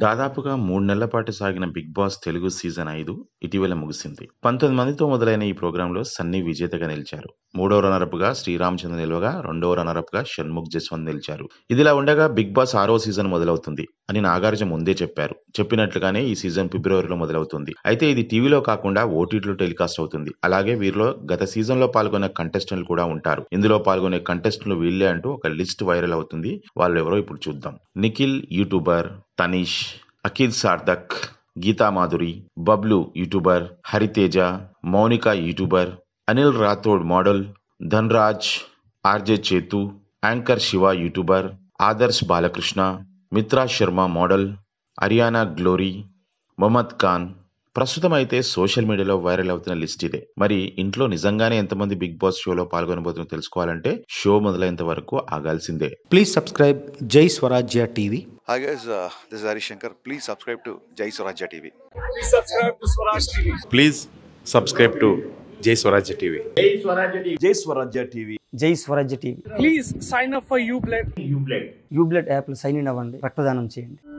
దాదాపుగా మూడు నెలల పాటు సాగిన బిగ్ బాస్ తెలుగు సీజన్ ఐదు ఇటీవల ముగిసింది పంతొమ్మిది మందితో మొదలైన ఈ ప్రోగ్రాంలో సన్నీ విజేతగా నిలిచారు మూడో రన్నరప్ గా శ్రీరామచంద్ర నిల్వగా రెండవ రన్నరప్ గా షణ్ముఖ్ జస్వంత్ నిలిచారు ఇదిలా ఉండగా బిగ్ బాస్ ఆరో సీజన్ మొదలవుతుంది అని నాగార్జున ముందే చెప్పారు చెప్పినట్లుగానే ఈ సీజన్ ఫిబ్రవరిలో మొదలవుతుంది అయితే ఇది టీవీలో కాకుండా ఓటీటీలో టెలికాస్ట్ అవుతుంది అలాగే వీరిలో గత సీజన్ లో పాల్గొన్న కంటెస్టెంట్లు కూడా ఉంటారు ఇందులో పాల్గొనే కంటెస్టెంట్లు వీళ్ళే అంటూ ఒక లిస్ట్ వైరల్ అవుతుంది వాళ్ళు ఎవరో ఇప్పుడు చూద్దాం Nikhil YouTuber Tanish Akhil Sarthak Geetha Madhuri Bablu YouTuber Hariteja Mounika YouTuber Anil Rathod model Dhanraj RJ Chetu anchor Shiva YouTuber Adarsh Balakrishna Mitra Sharma model Ariyana Glory Mohammed Khan ప్రస్తుతం అయితే సోషల్ మీడియాలో వైరల్ అవుతున్న లిస్ట్ ఇదే మరి ఇంట్లో నిజంగానే ఎంతమంది బిగ్ బాస్ షోలో పాల్గొనబోతుందో తెలుసుకోవాలంటే షో మొదలైనంత వరకు ఆగాల్సిందే Please subscribe Jai Swarajya TV. Hi guys, uh, this is Hari Shankar. Please subscribe to Jai Swarajya TV. Please subscribe to Swaraj TV. Please subscribe to Jai Swarajya TV Jai Swarajya TV Jai Swarajya TV Please sign up for UBLED. UBLED యాప్లో sign in అవ్వండి రక్తదానం చేయండి